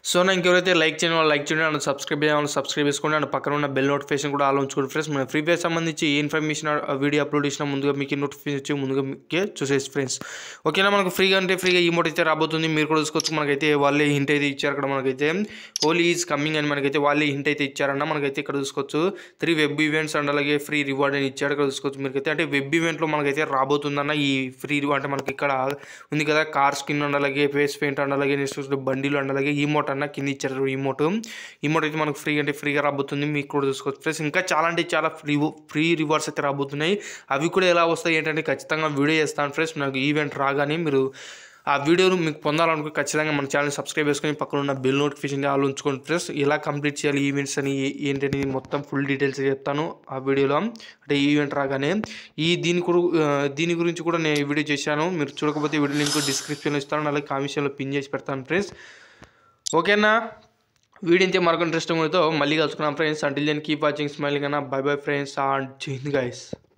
so నా ఇంకెవరైతే like చేయని వాళ్ళు లైక్ చేయండి అండ్ సబ్స్క్రైబ్ చేయాలి సబ్స్క్రైబ్ చేసుకోండి అండ్ పక్కన ఉన్న బెల్ నోటిఫికేషన్ కూడా ఆల్ ఉంచుకోండి ఫ్రెండ్స్ మన ఫ్రీ ఫైర్ సంబంధించి ఏ ఇన్ఫర్మేషన్ వీడియో అప్లోడ్ చేసినా ముందుగా మీకు నోటిఫికేషన్ వచ్చి ముందుగా మీకే చూసేసి ఫ్రెండ్స్ ఓకేనా మనకు ఫ్రీగా అంటే ఫ్రీగా ఈమోట్ అయితే రాబోతుంది మీరు కూడా చూసుకోవచ్చు మనకైతే వాళ్ళే హింట్ అయితే ఇచ్చారు అక్కడ మనకైతే హోలీ ఈజ్ కమింగ్ అని మనకైతే వాళ్ళే హింట్ అయితే ఇచ్చారన్న మనకైతే ఇక్కడ చూసుకోవచ్చు త్రీ వెబ్ ఈవెంట్స్ అండ్ అలాగే ఫ్రీ రివార్డ్ అని ఇచ్చాడు ఇక్కడ చూసుకోవచ్చు మీకైతే అంటే వెబ్ ఈవెంట్లో మనకైతే రాబోతుందన్న ఈ ఫ్రీ అంటే మనకి ఇక్కడ ఉంది కదా కార్ స్కిన్ అండ్ అలాగే ఫేస్ పెయింట్ అండ్ అలాగే నెక్స్ట్ బండిలు అండ్ అలాగే ఈమోట్ అన్న కింద ఇచ్చారు ఈమోట్ ఈమోట్ అయితే మనకు ఫ్రీ అంటే ఫ్రీగా రాబోతుంది మీకు కూడా చూసుకోవచ్చు ప్లస్ ఇంకా చాలా అంటే చాలా ఫ్రీ ఫ్రీ రివార్డ్స్ అయితే రాబోతున్నాయి అవి కూడా ఎలా వస్తాయి ఏంటంటే ఖచ్చితంగా వీడియో చేస్తాను ఫ్రెండ్స్ నాకు ఈవెంట్ రాగానే మీరు ఆ వీడియోను మీకు పొందాలనుకో ఖచ్చితంగా మన ఛానల్ సబ్స్క్రైబ్ చేసుకొని పక్కన ఉన్న బెల్ నోటిఫికేషన్ ఆల్ ఉంచుకోండి ఫ్రెండ్స్ ఎలా కంప్లీట్ చేయాలి ఈవెంట్స్ అని ఏ- ఏంటని మొత్తం ఫుల్ డీటెయిల్స్ చెప్తాను ఆ వీడియోలో అంటే ఈవెంట్ రాగానే ఈ దీని కూడా ఆ, దీని గురించి కూడా నేను ఈ వీడియో చేశాను మీరు చూడకపోతే వీడియో లింక్ డిస్క్రిప్షన్లో ఇస్తాను అలాగే కామెంట్స్లో పిన్ చేసి పెడతాను ఫ్రెండ్స్ ఓకేనా వీడియో ఇంతే మరొక ఇంట్రెస్టింగ్ మళ్ళీ కలుసుకున్నాం friends until then keep watching smiling అన్న bye bye friends and Jai Hind guys